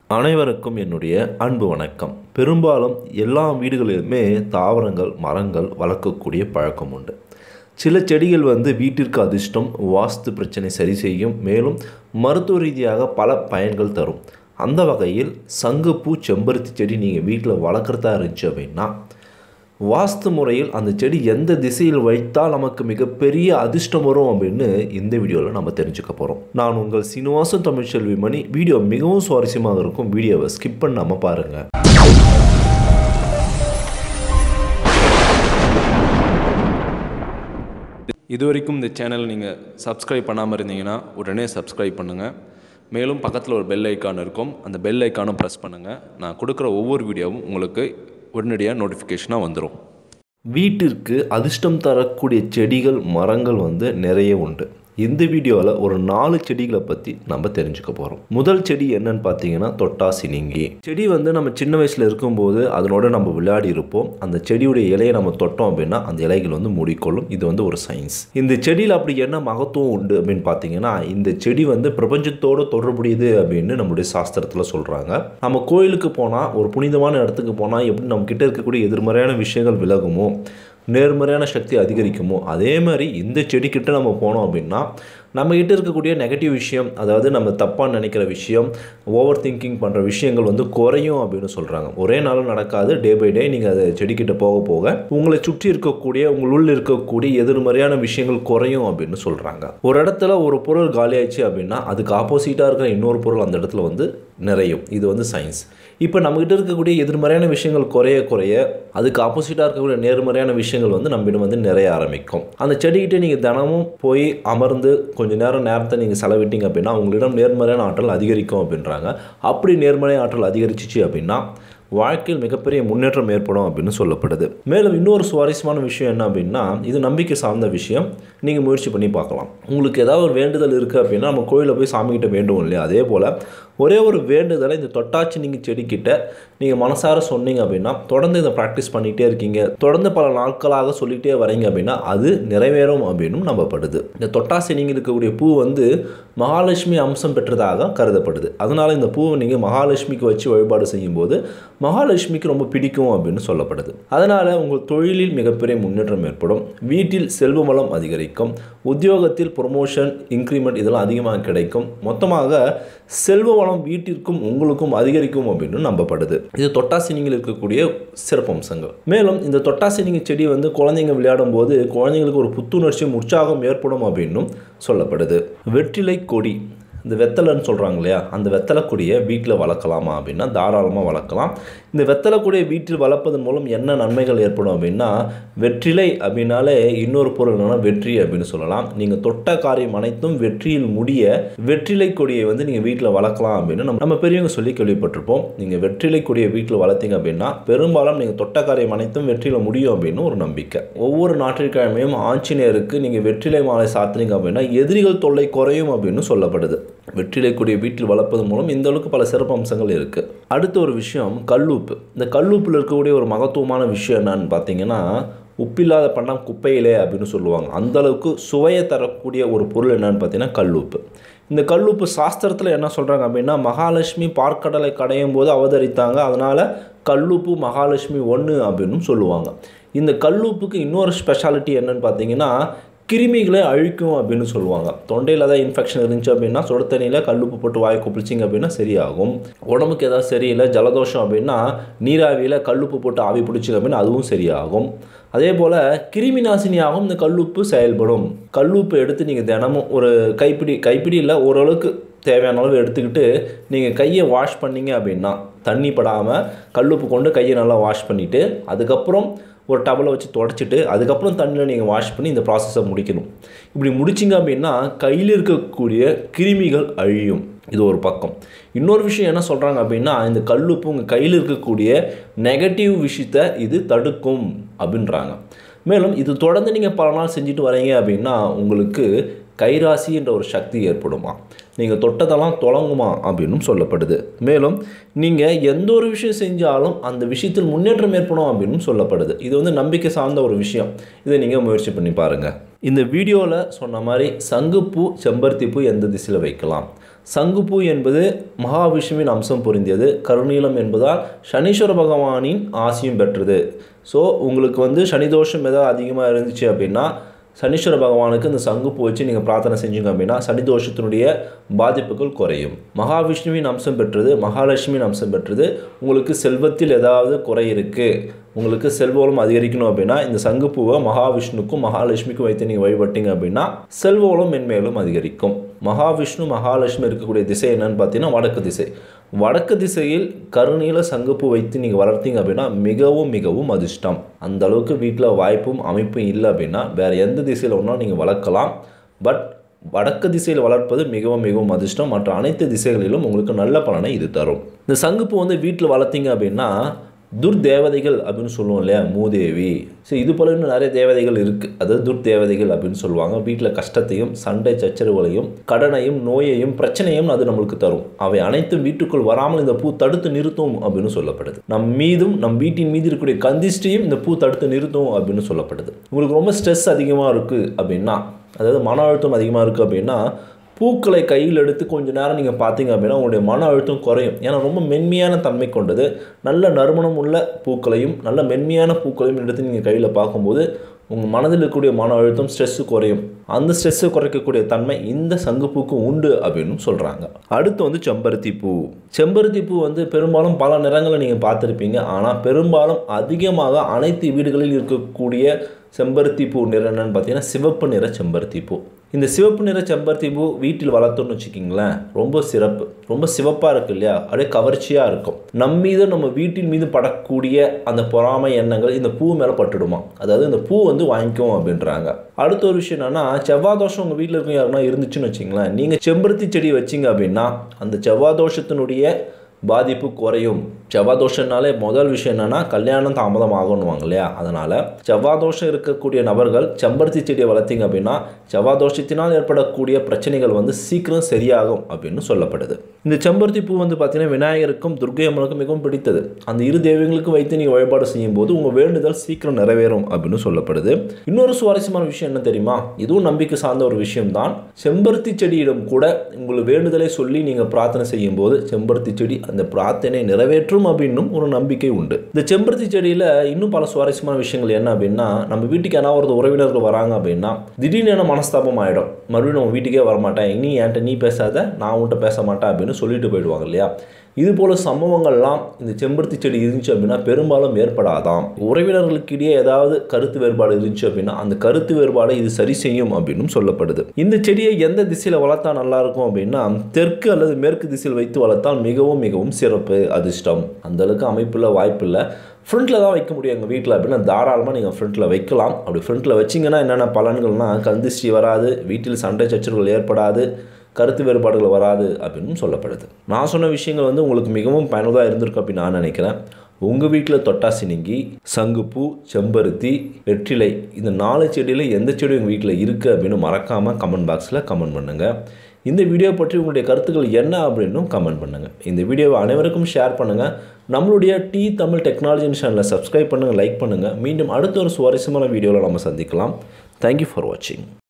அனைவருக்கும் என்னுடைய அன்பு வணக்கம் பெரும்பாலும் எல்லா வீடுகளிலுமே தாவரங்கள் மரங்கள் வளர்க்கக்கூடிய பழக்கம் உண்டு சில செடிகள் வந்து வீட்டிற்கு அதிர்ஷ்டம் வாஸ்து பிரச்சனை சரி செய்யும் மேலும் மருத்துவ ரீதியாக பல பயன்கள் தரும் அந்த வகையில் சங்குப்பூ செம்பருத்தி செடி நீங்கள் வீட்டில் வளர்க்குறதா இருந்துச்சு அப்படின்னா வாஸ்து முறையில் அந்த செடி எந்த திசையில் வைத்தால் நமக்கு மிகப்பெரிய அதிர்ஷ்டம் வரும் அப்படின்னு இந்த வீடியோவில் நம்ம தெரிஞ்சுக்க போகிறோம் நான் உங்கள் சீனிவாசன் தமிழ்ச்செல்வி மணி வீடியோ மிகவும் சுவாரஸ்யமாக இருக்கும் வீடியோவை ஸ்கிப் பண்ணாமல் பாருங்கள் இது வரைக்கும் இந்த சேனல் நீங்கள் சப்ஸ்கிரைப் பண்ணாமல் இருந்தீங்கன்னா உடனே சப்ஸ்கிரைப் பண்ணுங்கள் மேலும் பக்கத்தில் ஒரு பெல் ஐக்கான் இருக்கும் அந்த பெல் ஐக்கானும் ப்ரெஸ் பண்ணுங்கள் நான் கொடுக்குற ஒவ்வொரு வீடியோவும் உங்களுக்கு உடனடியாக நோட்டிஃபிகேஷனாக வந்துடும் வீட்டிற்கு அதிர்ஷ்டம் தரக்கூடிய செடிகள் மரங்கள் வந்து நிறைய உண்டு இந்த வீடியோவில் ஒரு நாலு செடிகளை பற்றி நம்ம தெரிஞ்சுக்க போகிறோம் முதல் செடி என்னன்னு பார்த்தீங்கன்னா தொட்டாசினிங்கி செடி வந்து நம்ம சின்ன வயசில் இருக்கும்போது அதனோட நம்ம விளையாடி இருப்போம் அந்த செடியுடைய இலையை நம்ம தொட்டோம் அப்படின்னா அந்த இலைகள் வந்து மூடிக்கொள்ளும் இது வந்து ஒரு சயின்ஸ் இந்த செடியில் அப்படி என்ன மகத்துவம் உண்டு அப்படின்னு பார்த்தீங்கன்னா இந்த செடி வந்து பிரபஞ்சத்தோடு தொடர்புடையது அப்படின்னு நம்முடைய சாஸ்திரத்தில் சொல்கிறாங்க நம்ம கோயிலுக்கு போனால் ஒரு புனிதமான இடத்துக்கு போனால் எப்படி நம்ம கிட்ட இருக்கக்கூடிய எதிர்மறையான விஷயங்கள் விலகுமோ நேர்மறையான சக்தி அதிகரிக்குமோ அதே மாதிரி இந்த செடிக்கிட்ட நம்ம போனோம் அப்படின்னா நம்மக்கிட்ட இருக்கக்கூடிய நெகட்டிவ் விஷயம் அதாவது நம்ம தப்பாக நினைக்கிற விஷயம் ஓவர் திங்கிங் பண்ணுற விஷயங்கள் வந்து குறையும் அப்படின்னு சொல்கிறாங்க ஒரே நாள் நடக்காது டே பை டே நீங்கள் அதை செடிக்கிட்ட போக போக உங்களை சுற்றி இருக்கக்கூடிய உங்களுள் இருக்கக்கூடிய எதிர்மறையான விஷயங்கள் குறையும் அப்படின்னு சொல்கிறாங்க ஒரு இடத்துல ஒரு பொருள் காலியாயிடுச்சு அப்படின்னா அதுக்கு ஆப்போசிட்டாக இருக்கிற இன்னொரு பொருள் அந்த இடத்துல வந்து நிறையும் இது வந்து சயின்ஸ் இப்போ நம்மகிட்ட இருக்கக்கூடிய எதிர்மறையான விஷயங்கள் குறைய குறைய அதுக்கு ஆப்போசிட்டாக இருக்கக்கூடிய நேர்மறையான விஷயங்கள் வந்து நம்மிடம் வந்து நிறைய ஆரம்பிக்கும் அந்த செடிகிட்ட நீங்கள் தினமும் போய் அமர்ந்து கொஞ்ச நேரம் நேரத்தை நீங்கள் செலவிட்டீங்க அப்படின்னா உங்களிடம் நேர்மறையான ஆற்றல் அதிகரிக்கும் அப்படின்றாங்க அப்படி நேர்மறையான ஆற்றல் அதிகரிச்சிச்சு அப்படின்னா வாழ்க்கையில் மிகப்பெரிய முன்னேற்றம் ஏற்படும் அப்படின்னு சொல்லப்படுது மேலும் இன்னொரு சுவாரஸ்யமான விஷயம் என்ன அப்படின்னா இது நம்பிக்கை சார்ந்த விஷயம் நீங்கள் முயற்சி பண்ணி பார்க்கலாம் உங்களுக்கு ஏதாவது ஒரு வேண்டுதல் இருக்குது அப்படின்னா நம்ம கோயிலில் போய் சாமிக்கிட்ட வேண்டுவோம் இல்லையா அதே போல் ஒரே ஒரு வேண்டுதலை இந்த தொட்டாச்சி நீங்கள் செடிக்கிட்ட நீங்கள் மனசார சொன்னீங்க அப்படின்னா தொடர்ந்து இதை ப்ராக்டிஸ் பண்ணிகிட்டே இருக்கீங்க தொடர்ந்து பல நாட்களாக சொல்லிகிட்டே வரீங்க அப்படின்னா அது நிறைவேறும் அப்படின்னும் நம்பப்படுது இந்த தொட்டாசி நீங்கள் இருக்கக்கூடிய பூ வந்து மகாலட்சுமி அம்சம் பெற்றதாக கருதப்படுது அதனால் இந்த பூவை நீங்கள் மகாலட்சுமிக்கு வச்சு வழிபாடு செய்யும்போது மகாலட்சுமிக்கு ரொம்ப பிடிக்கும் அப்படின்னு சொல்லப்படுது அதனால் உங்கள் தொழிலில் மிகப்பெரிய முன்னேற்றம் ஏற்படும் வீட்டில் செல்வ வளம் அதிகரிக்கும் உத்தியோகத்தில் ப்ரொமோஷன் இன்க்ரிமெண்ட் இதெல்லாம் அதிகமாக கிடைக்கும் மொத்தமாக செல்வ வளம் வீட்டிற்கும் உங்களுக்கும் அதிகரிக்கும் அப்படின்னு நம்பப்படுது இது தொட்டாசினிங்கள் இருக்கக்கூடிய சிறப்பம்சங்கள் மேலும் இந்த தொட்டாசினிங்க செடி வந்து குழந்தைங்க விளையாடும் போது குழந்தைங்களுக்கு ஒரு புத்துணர்ச்சியும் உற்சாகம் ஏற்படும் அப்படின்னும் சொல்லப்படுது வெற்றிலை கொடி இந்த வெத்தலைன்னு சொல்கிறாங்க இல்லையா அந்த வெத்தலை கொடியை வீட்டில் வளர்க்கலாமா அப்படின்னா தாராளமாக வளர்க்கலாம் இந்த வெத்தலை கொடியை வீட்டில் வளர்ப்பதன் மூலம் என்ன நன்மைகள் ஏற்படும் அப்படின்னா வெற்றிலை அப்படின்னாலே இன்னொரு பொருள் என்னன்னா வெற்றி அப்படின்னு சொல்லலாம் நீங்கள் தொட்ட காரியம் அனைத்தும் வெற்றியில் முடிய வெற்றிலை கொடியை வந்து நீங்கள் வீட்டில் வளர்க்கலாம் அப்படின்னு நம்ம நம்ம பெரியவங்க சொல்லி கேள்விப்பட்டிருப்போம் நீங்கள் வெற்றிலை கொடியை வீட்டில் வளர்த்தீங்க அப்படின்னா பெரும்பாலும் நீங்கள் தொட்ட காரியம் அனைத்தும் வெற்றியில் முடியும் அப்படின்னு ஒரு நம்பிக்கை ஒவ்வொரு ஞாயிற்றுக்கிழமையும் ஆஞ்சநேயருக்கு நீங்கள் வெற்றிலை மாலை சாத்தினீங்க அப்படின்னா எதிரிகள் தொல்லை குறையும் அப்படின்னு சொல்லப்படுது வெற்றிலை கொடியை வீட்டில் வளர்ப்பதன் மூலம் இந்த அளவுக்கு பல சிறப்பு அம்சங்கள் இருக்குது அடுத்த ஒரு விஷயம் கல்லூப்பு இந்த கல்லூப்பில் இருக்கக்கூடிய ஒரு மகத்துவமான விஷயம் என்னன்னு பார்த்தீங்கன்னா உப்பில்லாத பண்ணால் குப்பையிலே அப்படின்னு சொல்லுவாங்க அந்த அளவுக்கு சுவையை தரக்கூடிய ஒரு பொருள் என்னன்னு பார்த்தீங்கன்னா கல்லுப்பு இந்த கல்லுப்பு சாஸ்திரத்தில் என்ன சொல்கிறாங்க அப்படின்னா மகாலட்சுமி பார்க்கடலை கடையும் போது அவதரித்தாங்க அதனால் கல்லுப்பு மகாலட்சுமி ஒன்று அப்படின்னு சொல்லுவாங்க இந்த கல்லுப்புக்கு இன்னொரு ஸ்பெஷாலிட்டி என்னன்னு பார்த்தீங்கன்னா கிருமிகளை அழிக்கும் அப்படின்னு சொல்லுவாங்க தொண்டையில் ஏதாவது இன்ஃபெக்ஷன் இருந்துச்சு அப்படின்னா சுட தண்ணியில் கல்லுப்பு போட்டு வாய் குப்பிச்சிங்க அப்படின்னா சரியாகும் உடம்புக்கு ஏதாவது சரியில்லை ஜலதோஷம் அப்படின்னா நீராவியில் கல்லுப்பு போட்டு ஆவி பிடிச்சிங்க அப்படின்னா அதுவும் சரியாகும் அதே போல் கிருமி நாசினியாகவும் இந்த கல்லுப்பு செயல்படும் கல்லுப்பு எடுத்து நீங்கள் தினமும் ஒரு கைப்பிடி கைப்பிடி இல்லை ஓரளவுக்கு தேவையான அளவு எடுத்துக்கிட்டு நீங்கள் கையை வாஷ் பண்ணீங்க அப்படின்னா தண்ணி படாமல் கல்லுப்பு கொண்டு கையை நல்லா வாஷ் பண்ணிவிட்டு அதுக்கப்புறம் ஒரு டவலை வச்சு தொடச்சிட்டு அதுக்கப்புறம் தண்ணியில் நீங்கள் வாஷ் பண்ணி இந்த ப்ராசஸை முடிக்கணும் இப்படி முடிச்சிங்க அப்படின்னா கையில் இருக்கக்கூடிய கிருமிகள் அழியும் இது ஒரு பக்கம் இன்னொரு விஷயம் என்ன சொல்கிறாங்க அப்படின்னா இந்த கல்லுப்பு உங்கள் கையில் இருக்கக்கூடிய நெகட்டிவ் விஷயத்தை இது தடுக்கும் அப்படின்றாங்க மேலும் இது தொடர்ந்து நீங்கள் பல நாள் செஞ்சுட்டு வரீங்க அப்படின்னா உங்களுக்கு கைராசி என்ற ஒரு சக்தி ஏற்படுமா நீங்கள் தொட்டதெல்லாம் தொடங்குமா அப்படின்னும் சொல்லப்படுது மேலும் நீங்கள் எந்த ஒரு விஷயம் செஞ்சாலும் அந்த விஷயத்தில் முன்னேற்றம் ஏற்படும் அப்படின்னும் சொல்லப்படுது இது வந்து நம்பிக்கை சார்ந்த ஒரு விஷயம் இதை நீங்கள் முயற்சி பண்ணி பாருங்கள் இந்த வீடியோவில் சொன்ன மாதிரி சங்குப்பூ செம்பருத்தி பூ எந்த திசையில் வைக்கலாம் சங்குப்பூ என்பது மகாவிஷ்ணுவின் அம்சம் பொருந்தியது கருநீலம் என்பதால் சனீஸ்வர பகவானின் ஆசியும் பெற்றது ஸோ உங்களுக்கு வந்து சனி தோஷம் ஏதாவது அதிகமாக இருந்துச்சு அப்படின்னா சனீஸ்வர பகவானுக்கு இந்த சங்குப்பூ வச்சு நீங்கள் பிரார்த்தனை செஞ்சீங்க அப்படின்னா சனி தோஷத்தினுடைய பாதிப்புகள் குறையும் மகாவிஷ்ணுவின் அம்சம் பெற்றது மகாலட்சுமியின் அம்சம் பெற்றது உங்களுக்கு செல்வத்தில் ஏதாவது குறை இருக்குது உங்களுக்கு செல்வவளம் அதிகரிக்கணும் அப்படின்னா இந்த சங்குப்பூவை மகாவிஷ்ணுக்கும் மகாலட்சுமிக்கும் வைத்து நீங்கள் வழிபட்டீங்க அப்படின்னா செல்வவளம் மென்மேலும் அதிகரிக்கும் மகாவிஷ்ணு மகாலட்சுமி இருக்கக்கூடிய திசை என்னன்னு பார்த்தீங்கன்னா வடக்கு திசை வடக்கு திசையில் கருநீல சங்குப்பூ வைத்து நீங்கள் வளர்த்தீங்க அப்படின்னா மிகவும் மிகவும் அதிர்ஷ்டம் அந்த அளவுக்கு வீட்டில் வாய்ப்பும் அமைப்பும் இல்லை அப்படின்னா வேறு எந்த திசையில் ஒன்றும் நீங்கள் வளர்க்கலாம் பட் வடக்கு திசையில் வளர்ப்பது மிகவும் மிகவும் அதிர்ஷ்டம் மற்ற அனைத்து திசைகளிலும் உங்களுக்கு நல்ல பலனை இது தரும் இந்த சங்குப்பூ வந்து வீட்டில் வளர்த்தீங்க அப்படின்னா துர்தேவதைகள் அப்படின்னு சொல்லுவோம் இல்லையா மூதேவி ஸோ இது போல இன்னும் நிறைய தேவதைகள் இருக்குது அதாவது துர்தேவதைகள் அப்படின்னு சொல்லுவாங்க வீட்டில் கஷ்டத்தையும் சண்டை சச்சரவுகளையும் கடனையும் நோயையும் பிரச்சனையும் அது நம்மளுக்கு தரும் அவை அனைத்தும் வீட்டுக்குள் வராமல் இந்த பூ தடுத்து நிறுத்தும் அப்படின்னு சொல்லப்படுது நம் மீதும் நம் வீட்டின் மீது இருக்கக்கூடிய கந்திஷ்டியும் இந்த பூ தடுத்து நிறுத்தும் அப்படின்னு சொல்லப்படுது உங்களுக்கு ரொம்ப ஸ்ட்ரெஸ் அதிகமாக இருக்குது அப்படின்னா அதாவது மன அழுத்தம் அதிகமாக இருக்குது அப்படின்னா பூக்களை கையில் எடுத்து கொஞ்ச நேரம் நீங்கள் பார்த்தீங்க அப்படின்னா உங்களுடைய மன அழுத்தம் குறையும் ஏன்னா ரொம்ப மென்மையான தன்மை கொண்டது நல்ல நறுமணம் உள்ள பூக்களையும் நல்ல மென்மையான பூக்களையும் எடுத்து நீங்கள் கையில் பார்க்கும்போது உங்கள் மனதில் இருக்கக்கூடிய மன அழுத்தம் ஸ்ட்ரெஸ்ஸு குறையும் அந்த ஸ்ட்ரெஸ்ஸை குறைக்கக்கூடிய தன்மை இந்த சங்குப்பூக்கு உண்டு அப்படின்னு சொல்கிறாங்க அடுத்து வந்து செம்பருத்தி பூ செம்பருத்தி பூ வந்து பெரும்பாலும் பல நிறங்களை நீங்கள் பார்த்துருப்பீங்க ஆனால் பெரும்பாலும் அதிகமாக அனைத்து வீடுகளில் இருக்கக்கூடிய செம்பருத்தி பூ நிறம் என்னன்னு பார்த்தீங்கன்னா சிவப்பு நிற செம்பருத்தி பூ இந்த சிவப்பு நிற செம்பருத்தி பூ வீட்டில் வளர்த்தோன்னு வச்சுக்கிங்களேன் ரொம்ப சிறப்பு ரொம்ப சிவப்பாக இருக்கு இல்லையா அப்படியே கவர்ச்சியாக இருக்கும் நம் மீது நம்ம வீட்டின் மீது படக்கூடிய அந்த பொறாமை எண்ணங்கள் இந்த பூ மேலே பட்டுடுமா அதாவது இந்த பூ வந்து வாங்கிக்கும் அப்படின்றாங்க அடுத்த ஒரு விஷயம் என்னன்னா செவ்வாய் தோஷம் உங்கள் வீட்டில் இருக்க யாருன்னா இருந்துச்சுன்னு வச்சிங்களேன் நீங்கள் செம்பருத்தி செடி வச்சிங்க அப்படின்னா அந்த செவ்வாய் தோஷத்தினுடைய பாதிப்பு குறையும் செவ்வாய் தோஷம்னாலே முதல் விஷயம் என்னன்னா கல்யாணம் தாமதம் ஆகணுவாங்க இல்லையா அதனால் செவ்வாய் தோஷம் இருக்கக்கூடிய நபர்கள் செம்பருத்தி செடியை வளர்த்தீங்க அப்படின்னா செவ்வாய் தோஷத்தினால் ஏற்படக்கூடிய பிரச்சனைகள் வந்து சீக்கிரம் சரியாகும் அப்படின்னு சொல்லப்படுது இந்த செம்பருத்தி பூ வந்து பார்த்தீங்கன்னா விநாயகருக்கும் துர்க்கை அம்மனுக்கும் மிகவும் பிடித்தது அந்த இரு தெய்வங்களுக்கும் வைத்து நீங்கள் வழிபாடு செய்யும் போது உங்கள் வேண்டுதல் சீக்கிரம் நிறைவேறும் அப்படின்னு சொல்லப்படுது இன்னொரு சுவாரஸ்யமான விஷயம் என்ன தெரியுமா இதுவும் நம்பிக்கை சார்ந்த ஒரு விஷயம்தான் செம்பருத்தி செடியிடம் கூட உங்கள் வேண்டுதலை சொல்லி நீங்கள் பிரார்த்தனை செய்யும் போது செம்பருத்தி செடி அந்த பிரார்த்தனை நிறைவேற்றும் அப்படின்னும் ஒரு நம்பிக்கை உண்டு இந்த செம்பருத்தி செடியில் இன்னும் பல சுவாரஸ்யமான விஷயங்கள் என்ன அப்படின்னா நம்ம வீட்டுக்கு ஏன்னா ஒரு உறவினர்கள் வராங்க அப்படின்னா திடீர்னு என்ன மனஸ்தாபம் ஆகிடும் மறுபடியும் நம்ம வீட்டுக்கே வரமாட்டேன் நீ என்கிட்ட நீ பேசாத நான் உன்கிட்ட பேச மாட்டேன் அப்படின்னு சொல்லிட்டு போயிடுவாங்க இல்லையா இது போல சம்பவங்கள்லாம் இந்த செம்பருத்தி செடி இருந்துச்சு அப்படின்னா பெரும்பாலும் ஏற்படாதாம் உறவினர்களுக்கு இடையே ஏதாவது கருத்து வேறுபாடு இருந்துச்சு அப்படின்னா அந்த கருத்து வேறுபாடை இது சரி செய்யும் அப்படின்னு சொல்லப்படுது இந்த செடியை எந்த திசையில் வளர்த்தா நல்லா இருக்கும் அப்படின்னா தெற்கு அல்லது மேற்கு திசையில் வைத்து வளர்த்தால் மிகவும் மிகவும் சிறப்பு அதிர்ஷ்டம் அந்த அளவுக்கு அமைப்புள்ள வாய்ப்பில்லை ஃப்ரண்ட்டில் தான் வைக்க முடியும் எங்கள் வீட்டில் அப்படின்னா தாராளமாக நீங்கள் ஃப்ரண்ட்டில் வைக்கலாம் அப்படி ஃப்ரண்ட்டில் வச்சிங்கன்னா என்னென்ன பலன்கள்னால் கந்திஷ்டி வராது வீட்டில் சண்டை சச்சரவுகள் ஏற்படாது கருத்து வேறுபாடுகள் வராது அப்படின்னு சொல்லப்படுது நான் சொன்ன விஷயங்கள் வந்து உங்களுக்கு மிகவும் பயனுள்ளதாக இருந்திருக்கு அப்படின்னு நான் நினைக்கிறேன் உங்கள் வீட்டில் தொட்டாசினிங்கி சங்குப்பூ செம்பருத்தி வெற்றிலை இந்த நாலு செடியில் எந்த செடி உங்கள் வீட்டில் இருக்குது அப்படின்னு மறக்காமல் கமெண்ட் பாக்ஸில் கமெண்ட் பண்ணுங்கள் இந்த வீடியோ பற்றி உங்களுடைய கருத்துக்கள் என்ன அப்படின்னும் கமெண்ட் பண்ணுங்கள் இந்த வீடியோவை அனைவருக்கும் ஷேர் பண்ணுங்கள் நம்மளுடைய டி தமிழ் டெக்னாலஜி சேனலை சப்ஸ்கிரைப் பண்ணுங்கள் லைக் பண்ணுங்கள் மீண்டும் அடுத்த ஒரு சுவாரஸ்யமான வீடியோவில் நம்ம சந்திக்கலாம் தேங்க்யூ ஃபார் வாட்சிங்